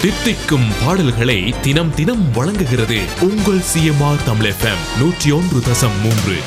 தித்திக்கும் பாடல்களை தினம் தினம் வழங்குகிறது உங்கள் சிஎம்ஆர் தமிழ் எஃப்எம் நூற்றி ஒன்று தசம் மூன்று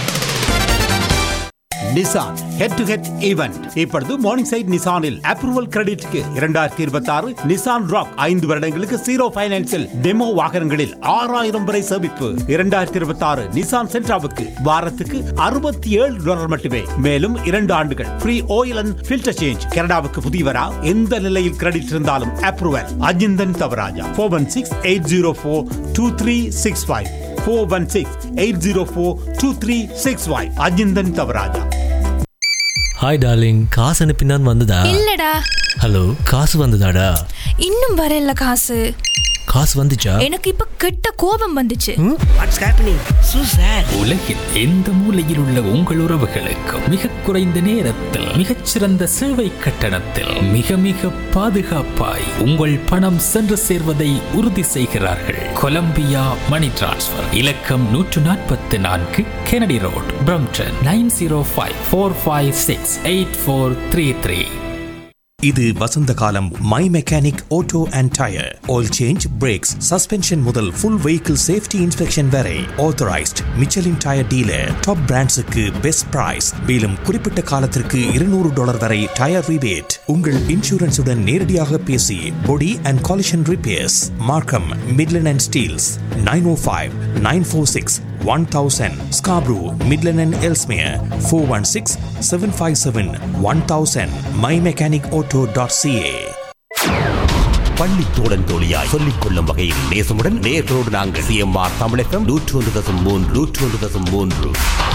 Nissan head to head event இப்பொழுது மார்னிங் சைட் நிசானில் அப்ரூவல் கிரெடிட்க்கு இரண்டாயிரத்தி இருபத்தி ஆறு நிசான் ராக் ஐந்து வருடங்களுக்கு ஜீரோ பைனான்சில் டெமோ வாகனங்களில் ஆறாயிரம் வரை சேமிப்பு இரண்டாயிரத்தி இருபத்தி ஆறு நிசான் சென்ட்ராவுக்கு வாரத்துக்கு அறுபத்தி ஏழு டாலர் மட்டுமே மேலும் இரண்டு ஆண்டுகள் free oil and filter change கனடாவுக்கு புதியவரா எந்த நிலையில் கிரெடிட் இருந்தாலும் approval Ajinthan Thavarajah four one six eight zero four two three six five four one six eight zero four two three six five Ajinthan Thavarajah hi darling காசு அனுப்பினான் வந்ததா இல்லடா ஹலோ காசு வந்ததாடா இன்னும் வரல காசு காசு வந்துச்சா எனக்கு இப்ப கெட்ட கோபம் வந்துச்சு வாட்ஸ் ஹேப்பனிங் சூசர் உலகில் எந்த மூலையில் உள்ள உங்கள் உறவுகளுக்கு மிக குறைந்த நேரத்தில் மிகச்சிறந்த சேவை கட்டணத்தில் மிக மிக பாதுகாப்பாய் உங்கள் பணம் சென்று சேர்வதை உறுதி செய்கிறார்கள் கொலம்பியா மணி டிரான்ஸ்ஃபர் இலக்கம் நூற்று நாற்பத்தி நான்கு Kennedy road Brampton nine zero five four five six eight four three three இது வசந்த காலம் my mechanic auto and tyre oil change brakes suspension முதல் ஃபுல் வெஹிக்கிள் சேஃப்டி இன்ஸ்பெக்ஷன் வரை authorised Michelin tyre dealer top பிராண்ட்ஸுக்கு best price மேலும் குறிப்பிட்ட காலத்திற்கு இருநூறு டாலர் வரை டயர் ரிபேட் உங்கள் இன்சூரன்ஸுடன் நேரடியாக பேசி body and collision repairs Markham Midland and Steeles nine O five nine four six one thousand Scarborough Midland and Ellesmere four one six seven five seven one thousand my mechanic auto dot CA பள்ளி தோழன் தோழியாய் சொல்லிக் கொள்ளும் வகையில் நேசமுடன் நேர்களோடு நாங்கள் CMR தமிழகம் நூற்று ஒன்று தசம் மூன்று நூற்று ஒன்று தசம் மூன்று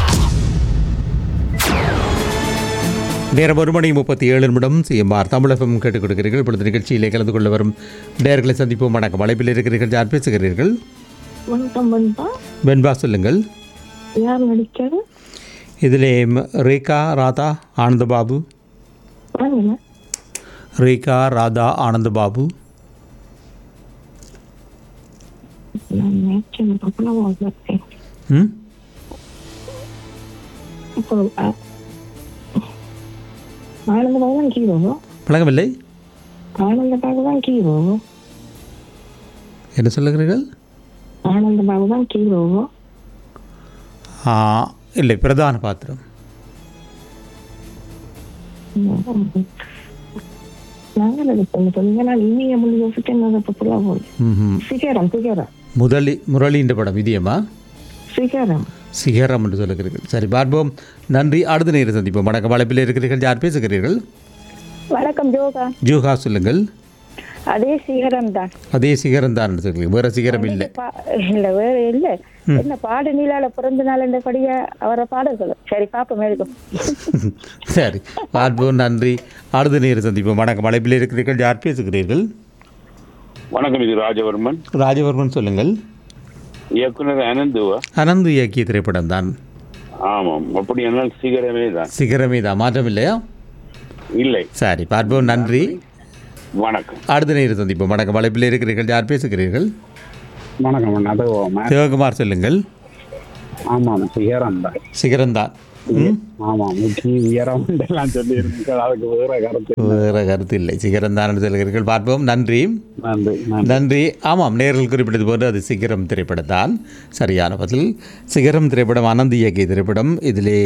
நேரம் ஒரு மணி முப்பத்தி ஏழு நிமிடம் சிஎம்ஆர் தமிழகம் கேட்டுக் கொடுக்கிறீர்கள் இப்பொழுது நிகழ்ச்சியிலே கலந்து கொள்ள வரும் நேர்களை சந்திப்போம் வணக்கம் அழைப்பில் இருக்கிறீர்கள் யார் பேசுகிறீர்கள் வணக்கம் பண்பா வெண்பா சொல்லுங்கள் யார் நடிக்கிறது இதிலே ம- ரேகா ராதா ஆனந்தபாபு வாங்கல ரேகா ராதா ஆனந்தபாபு நான் நேற்று பிரபலமாக பார்த்தேன் ம் இப்போ அ- ஆனந்தபாபு தான் ஹீரோ பழகவில்லை ஆனந்தபாபு தான் ஹீரோ என்ன சொல்லுகிறீர்கள் ஆனந்தபாபு தான் ஹீரோ ஆ, இல்லை பிரதான பாத்திரம் நாங்கள் அது பண்ண சொல்லுங்க நான் இனிய மொழி யோசிக்க நான் பிரபலமாக போனேன் ம்ஹும். சிகரம் சிகரம் முதலி முரளின்ற படம் இதயமா சிகரம் சிகரம் என்று சொல்லுகிறீர்கள் சரி பார்ப்போம் நன்றி அடுத்த நேரம் சந்திப்போம் வணக்கம் அழைப்பில் இருக்கிறீர்கள் யார் பேசுகிறீர்கள் வணக்கம் ஜோகா ஜூஹா சொல்லுங்கள் அதே சிகரம் தான் அதே சிகரம் தான் சொல்லுங்கள் வேறு சிகரம் இல்லை இல்ல வேற இல்ல என்ன பாடு நீலால பிறந்த நாள் படியா அவரை பாடல்களும் சரி பாப்போம் இருக்கும் சரி பார்ப்போம் நன்றி அடுத்த நேரம் சந்திப்போம் வணக்கம் அழைப்பில் இருக்கிறீர்கள் யார் பேசுகிறீர்கள் வணக்கம் இது ராஜவர்மன் ராஜவர்மன் சொல்லுங்கள் இயக்குனர் அனந்துவா அனந்து இயக்கிய திரைப்படம் தான் ஆமாம் அப்படியானால் சீக்கிரமே தான் சிகரமே தான் மாற்றம் இல்லையா இல்லை சரி பார்ப்போம் நன்றி வணக்கம் அடுத்த நேரம் சந்திப்போம் வணக்கம் அழைப்பில் இருக்கிறீர்கள் யார் பேசுகிறீர்கள் வணக்கம் அது சிவகுமார் சொல்லுங்கள் ஆமாம் சிகரம் தான் சிகரம் தான் ம் ஆமாம் முக்கிய உயரம் எல்லாம் சொல்லி இருக்கீங்க அதுக்கு வேற கருத்து வேறு கருத்து இல்லை சிகரம் தான் சொல்கிறீர்கள் பார்ப்போம் நன்றி நன்றி நன்றி நன்றி ஆமாம் நேரில் குறிப்பிட்டது போன்று அது சிகரம் திரைப்படத்தான் சரியான பதில் சிகரம் திரைப்படம் ஆனந்த் இயக்கிய திரைப்படம் இதிலே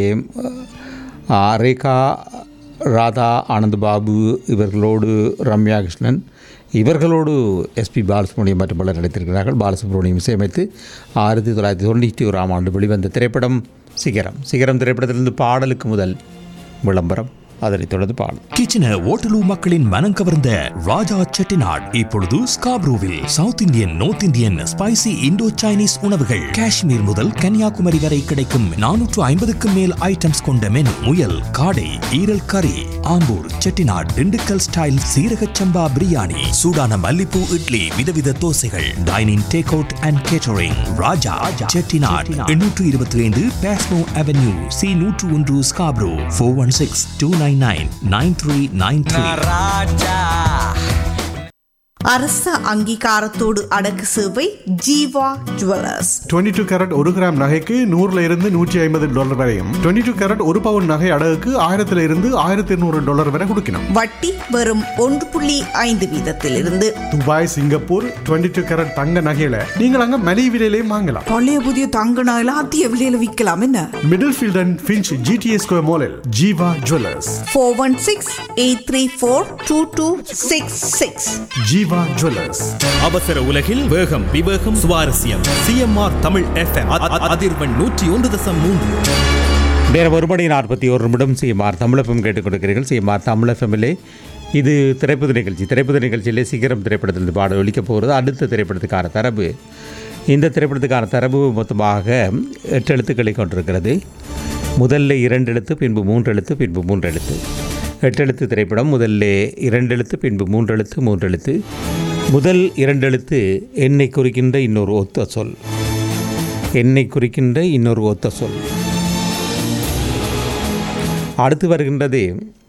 ஆ, ரேகா ராதா ஆனந்த் பாபு இவர்களோடு ரம்யா கிருஷ்ணன் இவர்களோடு எஸ்பி பாலசுப்ரமணியம் மற்றும் பலர் நடித்திருக்கிறார்கள் பாலசுப்ரமணியம் இசையமைத்து ஆயிரத்தி தொள்ளாயிரத்தி தொண்ணூற்றி ஓராம் ஆண்டு வெளிவந்த திரைப்படம் சிகரம் சிகரம் திரைப்படத்திலிருந்து பாடலுக்கு முதல் விளம்பரம் அதனைத் தொடர்ந்து பாடல் கிச்சன ஓட்டலூ மக்களின் மனம் கவர்ந்த ராஜா செட்டிநாட் இப்பொழுது ஸ்காப்ரூவில் south Indian north Indian spicy Indo Chinese உணவுகள் காஷ்மீர் முதல் கன்னியாகுமரி வரை கிடைக்கும் நானூற்று ஐம்பதுக்கும் மேல் ஐட்டம்ஸ் கொண்ட மெனு முயல் காடை ஈரல் கறி ஆம்பூர் செட்டிநாட் திண்டுக்கல் ஸ்டைல் சீரக சம்பா பிரியாணி சூடான மல்லிப்பூ இட்லி விதவித தோசைகள் dining take out and catering Raja Chettinad எண்ணூற்று இருபத்தி ஐந்து பேஸ்மோ அவென்யூ சி நூற்று ஒன்று Scarborough four one six two nine nine nine three nine three அரச அங்கீகாரத்தோடு அடக்கு சேவை ஜீவா ஜுவல்லர்ஸ் 22 டூ கேரட் ஒரு கிராம் நகைக்கு நூறுல இருந்து நூற்றி ஐம்பது டாலர் வரையும் 22 டூ கேரட் ஒரு பவுன் நகை அடகுக்கு ஆயிரத்துல இருந்து ஆயிரத்தி இருநூறு டாலர் வரை கொடுக்கணும் வட்டி வெறும் ஒன்று புள்ளி ஐந்து வீதத்திலிருந்து துபாய் சிங்கப்பூர் 22 டூ கேரட் தங்க நகையில நீங்கள் அங்க மலிவு விலையிலையும் வாங்கலாம் பழைய புதிய தங்க நகையில அதிக விலையில விற்கலாம் என்ன Middlefield and Finch GTS square மாலில் Jeeva jewellers four one six eight three four two two six six Jeeva jewellers அவசர உலகில் வேகம் விவேகம் சுவாரஸ்யம் சிஎம்ஆர் தமிழ் எஃப்எம் அதிர்வெண் நூற்றி ஒன்று தசம் மூன்று நேரம் ஒரு மணி நாற்பத்தி ஒரு நிமிடம் சிஎம்ஆர் தமிழப்பம் கேட்டுக் கொடுக்கிறீர்கள் சிஎம்ஆர் தமிழப்பமிலே இது திரைப்பட நிகழ்ச்சி திரைப்பட நிகழ்ச்சியிலே சீக்கிரம் திரைப்படத்திலிருந்து பாடல் ஒழிக்கப் போகிறது அடுத்த திரைப்படத்துக்கான தரவு இந்த திரைப்படத்துக்கான தரவு மொத்தமாக எட்டு எழுத்துக்களை கொண்டிருக்கிறது முதல்ல இரண்டு எழுத்து பின்பு மூன்று எழுத்து பின்பு மூன்று எழுத்து எட்டு எழுத்து திரைப்படம் முதல்ல இரண்டு எழுத்து பின்பு மூன்று எழுத்து மூன்று எழுத்து முதல் இரண்டு எழுத்து என்னை குறிக்கின்ற இன்னொரு ஒத்த சொல் என்னை குறிக்கின்ற இன்னொரு ஒத்த சொல் அடுத்து வருகின்றது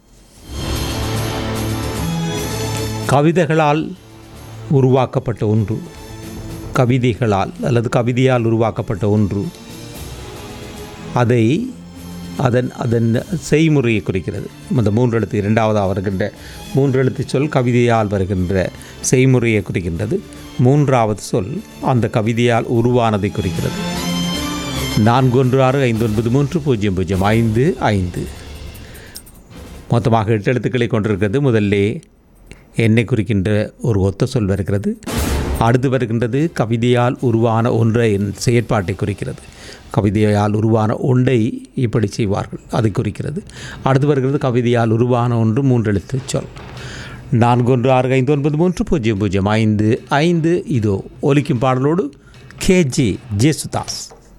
கவிதைகளால் உருவாக்கப்பட்ட ஒன்று கவிதைகளால் அல்லது கவிதையால் உருவாக்கப்பட்ட ஒன்று அதை அதன் அதன் செய்முறையை குறிக்கிறது அந்த மூன்று எழுத்து இரண்டாவதாக வருகின்ற மூன்று எழுத்து சொல் கவிதையால் வருகின்ற செய்முறையை குறிக்கின்றது மூன்றாவது சொல் அந்த கவிதையால் உருவானதை குறிக்கிறது நான்கு ஒன்று ஆறு ஐந்து ஒன்பது மூன்று பூஜ்ஜியம் பூஜ்ஜியம் ஐந்து ஐந்து மொத்தமாக எட்டு எழுத்துக்களை கொண்டிருக்கிறது முதல்லே என்னை குறிக்கின்ற ஒரு ஒத்த சொல் வருகிறது அடுத்து வருகின்றது கவிதையால் உருவான ஒன்றை என் செயற்பாட்டை குறிக்கிறது கவிதையால் உருவான ஒன்றை இப்படி செய்வார்கள் அதை குறிக்கிறது அடுத்து வருகிறது கவிதையால் உருவான ஒன்று மூன்று எழுத்து சொல் நான்கு ஒன்று ஆறு ஐந்து ஒன்பது மூன்று பூஜ்ஜியம் பூஜ்ஜியம் ஐந்து ஐந்து இதோ ஒலிக்கும் பாடலோடு கேஜி ஜேசுதாஸ்